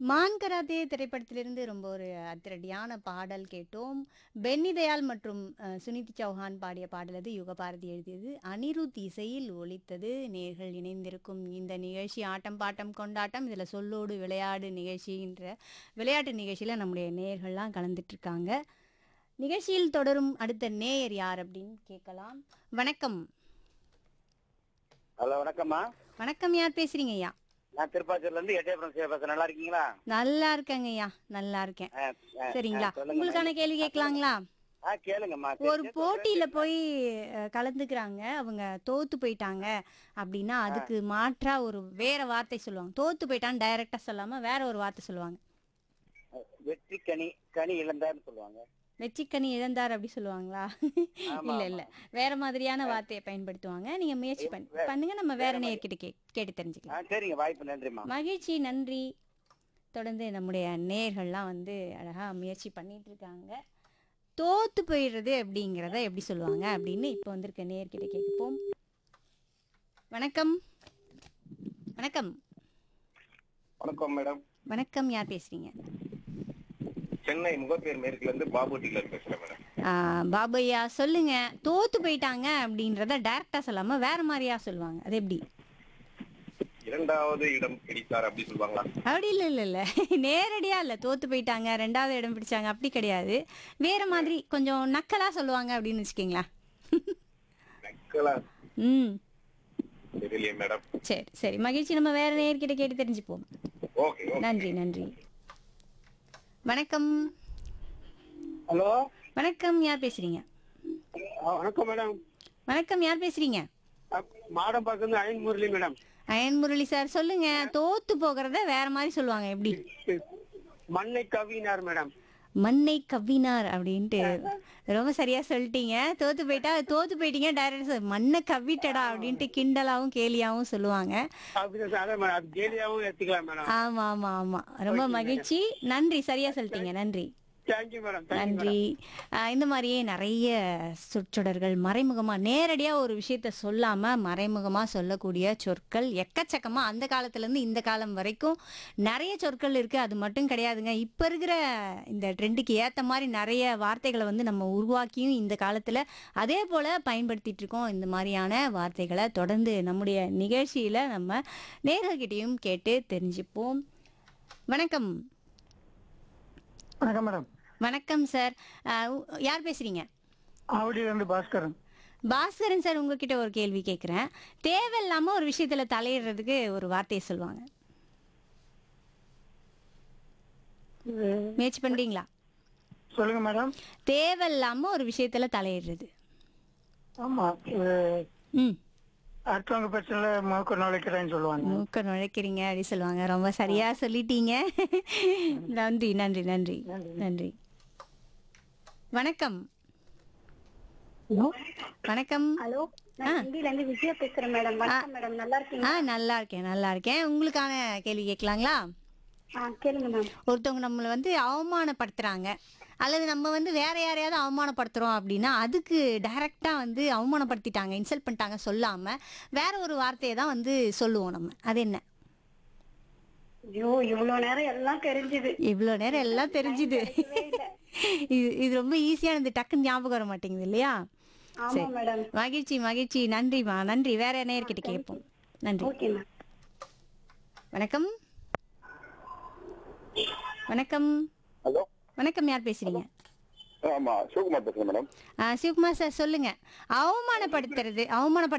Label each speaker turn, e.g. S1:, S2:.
S1: மான் கராத்தே திரைப்படத்திலிருந்து ரொம்ப ஒரு அதிரடியான பாடல் கேட்டோம் பென்னி தயாள் மற்றும் அஹ், சுனிதி சௌஹான் பாடிய பாடல் அது யுகபாரதி எழுதியது அனிருத் இசையில் ஒலித்தது நேர்கள் இணைந்திருக்கும் இந்த நிகழ்ச்சி ஆட்டம் பாட்டம் கொண்டாட்டம் இதில் சொல்லோடு விளையாடு நிகழ்ச்சின்ற விளையாட்டு நிகழ்ச்சியில் நம்முடைய நேயர்கள்லாம் கலந்துட்டு இருக்காங்க நிகழ்ச்சியில் தொடரும் அடுத்த நேயர் யார் அப்படின்னு கேட்கலாம் வணக்கம்
S2: ஹலோ வணக்கம்மா
S1: வணக்கம் யார் பேசுறீங்க ஐயா
S2: நான் திருப்பாச்சூர்ல இருந்து எட்டயபுரம் சிவா பேசுறேன் நல்லா இருக்கீங்களா
S1: நல்லா இருக்கேங்க ஐயா நல்லா இருக்கேன்
S2: ஆ, ஆ,
S1: சரிங்களா
S2: ஆ, சொல்லுங்க
S1: உங்களுக்கான கேள்வி கேட்கலாங்களா
S2: ஆ கேளுங்கம்மா
S1: ஒரு போட்டியில போய் அஹ், கலந்துக்கிறாங்க அவங்க தோத்து போயிட்டாங்க அப்படின்னா அதுக்கு மாற்றா ஒரு வேற வார்த்தை சொல்லுவாங்க தோத்து போயிட்டான்னு டைரக்டா சொல்லாம வேற ஒரு வார்த்தை சொல்லுவாங்க
S2: வெற்றி கனி கனி இழந்தார்னு சொல்லுவாங்க
S1: வெற்றிக்கனி இழந்தார் அப்படி சொல்லுவாங்களா
S2: ஆமா,
S1: இல்ல இல்ல வேற மாதிரியான வார்த்தையை பயன்படுத்துவாங்க நீங்க முயற்சி பண்ணி பண்ணுங்க நம்ம வேற நேர்கிட்ட கே கேட்டு தெரிஞ்சுக்கலாம்
S2: ஆ சரிங்க வாய்ப்பு நன்றிம்மா
S1: மகிழ்ச்சி நன்றி தொடர்ந்து நம்முடைய நேர்கள்லாம் வந்து அழகா முயற்சி பண்ணிட்டு இருக்காங்க தோத்து போயிடுறது அப்படிங்கிறத எப்படி சொல்லுவாங்க அப்படின்னு இப்போ வந்திருக்க நேர்கிட்ட கேட்போம் வணக்கம் வணக்கம்
S3: வணக்கம் மேடம்
S1: வணக்கம் யார் பேசுறீங்க
S3: சென்னை முகப்பேர் மேற்குல இருந்து பாபு டீலர் பேசுறேன் மேடம்
S1: ஆ, பாபையா சொல்லுங்க தோத்து போயிட்டாங்க அப்படின்றத டைரக்டா சொல்லாம வேற மாதிரியா சொல்லுவாங்க அது எப்படி
S3: இரண்டாவது இடம் பிடித்தார் அப்படி சொல்லுவாங்களா
S1: அப்படி இல்லை இல்லை இல்லை நேரடியாக இல்லை தோத்து போயிட்டாங்க ரெண்டாவது இடம் பிடிச்சாங்க அப்படி கிடையாது வேற மாதிரி கொஞ்சம் நக்கலாக சொல்லுவாங்க அப்படின்னு வச்சுக்கிங்களேன்
S3: நக்கலா
S1: ம்
S3: தெரியலையே மேடம்
S1: சரி சரி மகிழ்ச்சி நம்ம வேற நேர்கிட்ட கேட்டு தெரிஞ்சுப்போம்
S3: ஓகே ஓகே
S1: நன்றி நன்றி வணக்கம்
S2: ஹலோ
S1: வணக்கம் யார் பேசுறீங்க
S2: வணக்கம் மேடம்
S1: வணக்கம் யார் பேசுறீங்க
S2: மாடம் பக்கம் அயன் முரளி மேடம்
S1: அயன் முரளி சார் சொல்லுங்க தோத்து போகிறத வேற மாதிரி சொல்லுவாங்க எப்படி
S2: மண்ணை கவினார் மேடம்
S1: மண்ணை கவ்வினார் அப்படின்ட்டு ரொம்ப சரியா சொல்லிட்டீங்க தோத்து போயிட்டா தோத்து போயிட்டீங்க டைரக்ட் மண்ணை கவ்விட்டடா அப்படின்ட்டு கிண்டலாவும் கேலியாவும் சொல்லுவாங்க
S2: அப்படிதான் அதான் மேடம் அது கேலியாவும் எடுத்துக்கலாம் மேடம்
S1: ஆமா ஆமா ஆமா ரொம்ப மகிழ்ச்சி நன்றி சரியா சொல்லிட்டீங்க நன்றி
S2: தேங்க்யூ மேடம்
S1: நன்றி ஆஹ் இந்த மாதிரியே நிறைய சொற்றொடர்கள் மறைமுகமா நேரடியா ஒரு விஷயத்த சொல்லாம மறைமுகமா சொல்லக்கூடிய சொற்கள் எக்கச்சக்கமா அந்த காலத்துல இருந்து இந்த காலம் வரைக்கும் நிறைய சொற்கள் இருக்கு அது மட்டும் கிடையாதுங்க இப்ப இருக்கிற இந்த ட்ரெண்டுக்கு ஏத்த மாதிரி நிறைய வார்த்தைகளை வந்து நம்ம உருவாக்கியும் இந்த காலத்துல அதே போல பயன்படுத்திட்டு இருக்கோம் இந்த மாதிரியான வார்த்தைகளை தொடர்ந்து நம்முடைய நிகழ்ச்சியில நம்ம நேர்கள்கிட்டயும் கேட்டு தெரிஞ்சுப்போம் வணக்கம்
S4: வணக்கம் மேடம்
S1: வணக்கம் சார் அஹ், உ- யார் பேசுறீங்க
S4: ஆவடியில இருந்து பாஸ்கரன்
S1: பாஸ்கரன் சார் உங்ககிட்ட ஒரு கேள்வி கேட்குறேன் தேவையில்லாம ஒரு விஷயத்துல தலையிடுறதுக்கு ஒரு வார்த்தையை சொல்லுவாங்க முயற்சி பண்றீங்களா
S4: சொல்லுங்க மேடம்
S1: தேவையில்லாம ஒரு விஷயத்துல தலையிடுறது
S4: ஆமா இது
S1: ம்
S4: அடுத்தவங்க பிரச்சனை மூக்க நுழைக்கிறேன்னு சொல்லுவாங்க
S1: மூக்க நுழைக்கிறீங்க அப்படி சொல்லுவாங்க ரொம்ப சரியா சொல்லிட்டீங்க நன்றி நன்றி நன்றி நன்றி வணக்கம்
S5: ஹலோ
S1: வணக்கம்
S5: ஹலோ நான் ஹிந்தில இருந்து விஜயா பேசுறேன் மேடம் வணக்கம் மேடம் நல்லா இருக்கீங்க
S1: ஆ நல்லா இருக்கேன் நல்லா இருக்கேன் உங்களுக்கான கேள்வி கேட்கலாங்களா
S5: ஆ கேளுங்க மேம்
S1: ஒருத்தவங்க நம்மளை வந்து அவமானப்படுத்துறாங்க அல்லது நம்ம வந்து வேற யாரையாவது அவமானப்படுத்துறோம் அப்படின்னா அதுக்கு டைரக்டா வந்து அவமானப்படுத்திட்டாங்க இன்சல்ட் பண்ணிட்டாங்க சொல்லாம வேற ஒரு வார்த்தையை தான் வந்து சொல்லுவோம் நம்ம அது என்ன
S5: ஐயோ இவ்வளவு நேரம் எல்லாம் தெரிஞ்சுது
S1: இவ்வளோ நேரம் எல்லாம் தெரிஞ்சுது இது இது ரொம்ப ஈஸியானது டக்குன்னு ஞாபகம் வர மாட்டேங்குது இல்லையா
S5: ஆமா மேடம்
S1: மகிழ்ச்சி மகிழ்ச்சி நன்றிமா நன்றி வேற நேர்கிட்ட கேட்போம் நன்றி
S5: ஓகே மேம்
S1: வணக்கம் வணக்கம்
S3: ஹலோ
S1: வணக்கம் யார் பேசுறீங்க
S3: ஆமா சிவகுமார் பேசுறேன் மேடம்
S1: ஆ, சிவகுமார் சார் சொல்லுங்க அவமானப்படுத்துறது அவமானப்படுத்த